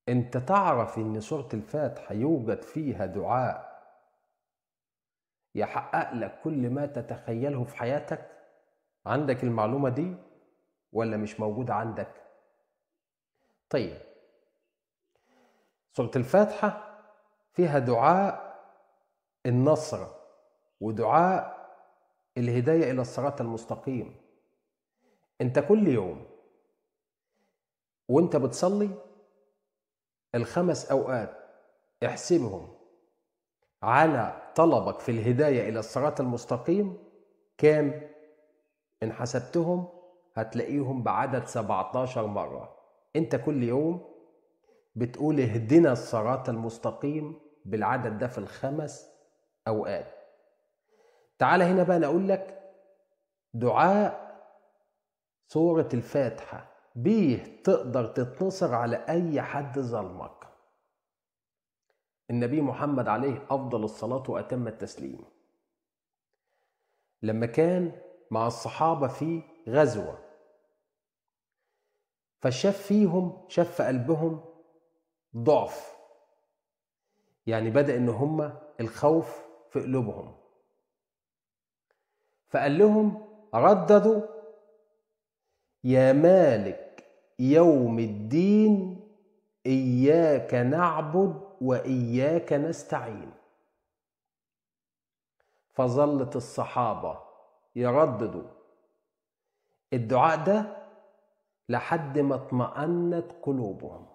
انت تعرف ان سورة الفاتحة يوجد فيها دعاء يحقق لك كل ما تتخيله في حياتك عندك المعلومة دي ولا مش موجودة عندك طيب سورة الفاتحة فيها دعاء النصر ودعاء الهداية إلى الصراط المستقيم أنت كل يوم وأنت بتصلي الخمس أوقات احسبهم على طلبك في الهداية إلى الصراط المستقيم كام؟ إن حسبتهم هتلاقيهم بعدد 17 مرة أنت كل يوم بتقول اهدنا الصراط المستقيم بالعدد ده في الخمس أوقات تعال هنا بقى أنا أقول لك دعاء سورة الفاتحة بيه تقدر تتنصر على أي حد ظلمك النبي محمد عليه أفضل الصلاة وأتم التسليم لما كان مع الصحابة في غزوة فشاف فيهم شاف في قلبهم ضعف يعني بدأ إن هم الخوف في قلوبهم فقال لهم رددوا يا مالك يوم الدين إياك نعبد وإياك نستعين فظلت الصحابة يرددوا الدعاء ده لحد ما اطمأنت قلوبهم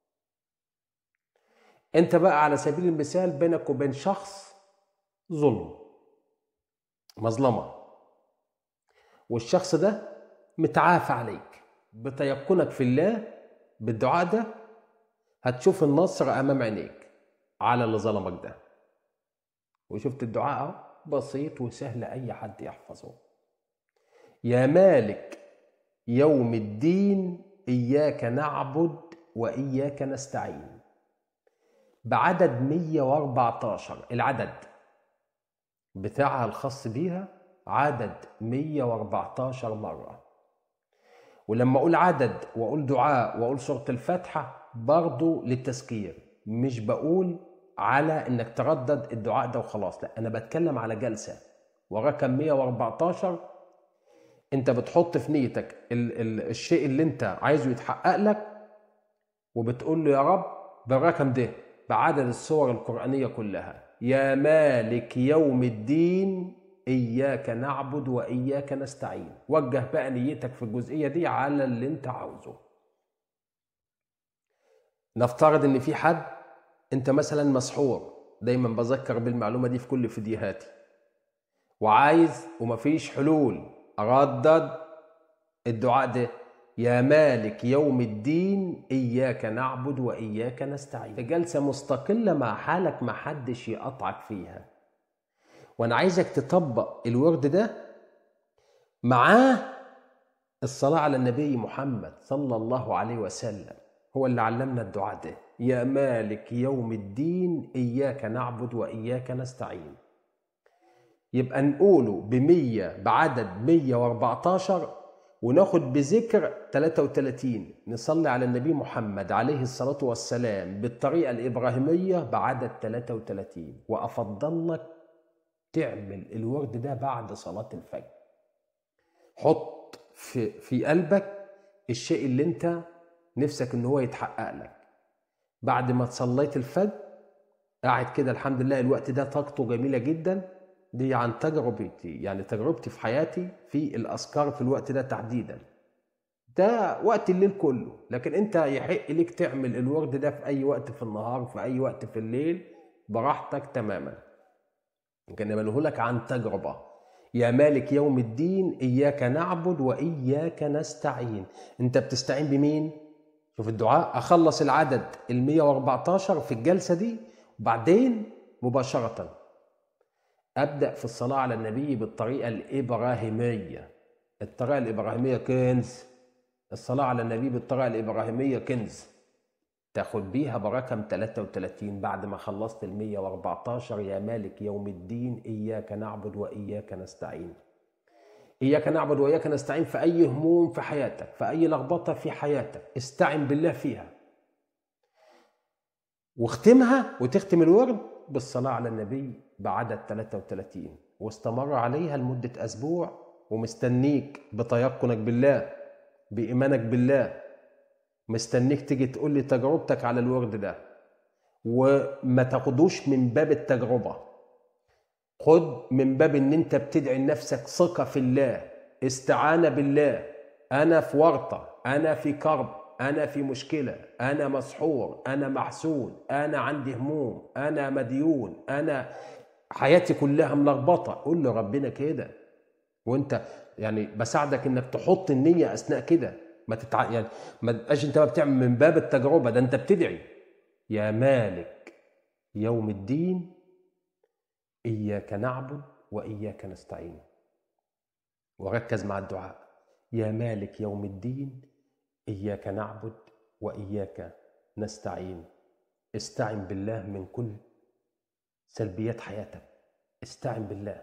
انت بقى على سبيل المثال بينك وبين شخص ظلم مظلمة والشخص ده متعافى عليك بتيقنك في الله بالدعاء ده هتشوف النصر امام عينيك على اللي ظلمك ده وشفت الدعاء اهو بسيط وسهل اي حد يحفظه يا مالك يوم الدين اياك نعبد واياك نستعين بعدد 114 العدد بتاعها الخاص بيها عدد 114 مرة ولما أقول عدد وأقول دعاء وأقول سورة الفاتحة برضو للتذكير مش بقول على إنك تردد الدعاء ده وخلاص لا أنا بتكلم على جلسة ورقم 114 أنت بتحط في نيتك ال ال الشيء اللي أنت عايزه يتحقق لك وبتقول له يا رب بالرقم ده بعدد السور القرآنية كلها يا مالك يوم الدين إياك نعبد وإياك نستعين وجه بقى نيتك في الجزئية دي على اللي انت عاوزه نفترض ان في حد انت مثلا مسحور دايما بذكر بالمعلومة دي في كل فيديوهاتي وعايز ومفيش حلول أردد الدعاء ده يا مالك يوم الدين إياك نعبد وإياك نستعين في جلسة مستقلة مع حالك ما حدش يقطعك فيها وأنا عايزك تطبق الورد ده معاه الصلاة على النبي محمد صلى الله عليه وسلم هو اللي علمنا الدعاء ده يا مالك يوم الدين إياك نعبد وإياك نستعين يبقى نقوله بمية بعدد 114 وناخد بذكر 33 نصلي على النبي محمد عليه الصلاة والسلام بالطريقة الإبراهيمية بعدد 33 وأفضل لك تعمل الورد ده بعد صلاة الفجر حط في, في قلبك الشيء اللي انت نفسك ان هو يتحقق لك بعد ما تصليت الفجر قاعد كده الحمد لله الوقت ده طاقته جميلة جدا دي عن تجربتي يعني تجربتي في حياتي في الأذكار في الوقت ده تحديدا ده وقت الليل كله لكن انت يحق ليك تعمل الورد ده في اي وقت في النهار في اي وقت في الليل براحتك تماما كان بنقول لك عن تجربة يا مالك يوم الدين إياك نعبد وإياك نستعين أنت بتستعين بمين؟ شوف الدعاء أخلص العدد ال 114 في الجلسة دي وبعدين مباشرة أبدأ في الصلاة على النبي بالطريقة الإبراهيمية الطريقة الإبراهيمية كنز الصلاة على النبي بالطريقة الإبراهيمية كنز تاخد بيها برقم 33 بعد ما خلصت ال 114 يا مالك يوم الدين إياك نعبد وإياك نستعين إياك نعبد وإياك نستعين في أي هموم في حياتك في أي لخبطة في حياتك استعن بالله فيها واختمها وتختم الورد بالصلاة على النبي بعدد 33 واستمر عليها لمدة أسبوع ومستنيك بتيقنك بالله بإيمانك بالله مستنيك تيجي تقول لي تجربتك على الورد ده وما تاخدوش من باب التجربة خد من باب ان انت بتدعي لنفسك ثقة في الله استعانة بالله انا في ورطة انا في كرب انا في مشكلة انا مسحور انا محسود انا عندي هموم انا مديون انا حياتي كلها ملخبطة قول لربنا كده وانت يعني بساعدك انك تحط النية اثناء كده ما تتع... يعني ما تبقاش انت بقى بتعمل من باب التجربة ده انت بتدعي يا مالك يوم الدين إياك نعبد وإياك نستعين وركز مع الدعاء يا مالك يوم الدين إياك نعبد وإياك نستعين استعن بالله من كل سلبيات حياتك استعن بالله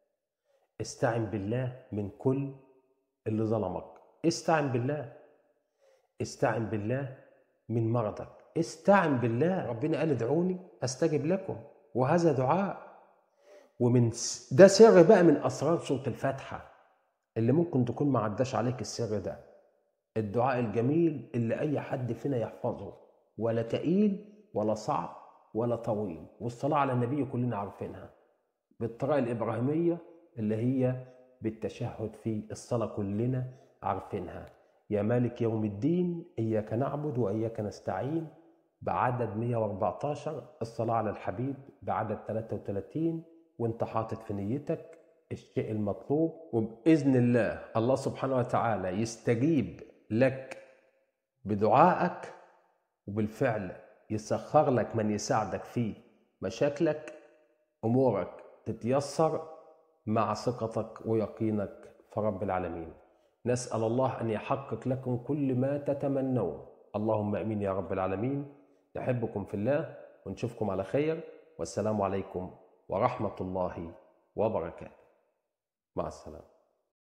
استعن بالله من كل اللي ظلمك استعن بالله استعن بالله من مرضك استعن بالله ربنا قال ادعوني استجب لكم وهذا دعاء ومن ده سر بقى من اسرار سوره الفاتحه اللي ممكن تكون ما عداش عليك السر ده الدعاء الجميل اللي اي حد فينا يحفظه ولا تقيل ولا صعب ولا طويل والصلاه على النبي كلنا عارفينها بالطريقه الابراهيميه اللي هي بالتشهد في الصلاه كلنا عارفينها يا مالك يوم الدين اياك نعبد واياك نستعين بعدد 114 الصلاه على الحبيب بعدد 33 وانت حاطط في نيتك الشيء المطلوب وباذن الله الله سبحانه وتعالى يستجيب لك بدعائك وبالفعل يسخر لك من يساعدك في مشاكلك امورك تتيسر مع ثقتك ويقينك في رب العالمين نسال الله ان يحقق لكم كل ما تتمنون اللهم امين يا رب العالمين نحبكم في الله ونشوفكم على خير والسلام عليكم ورحمه الله وبركاته مع السلامه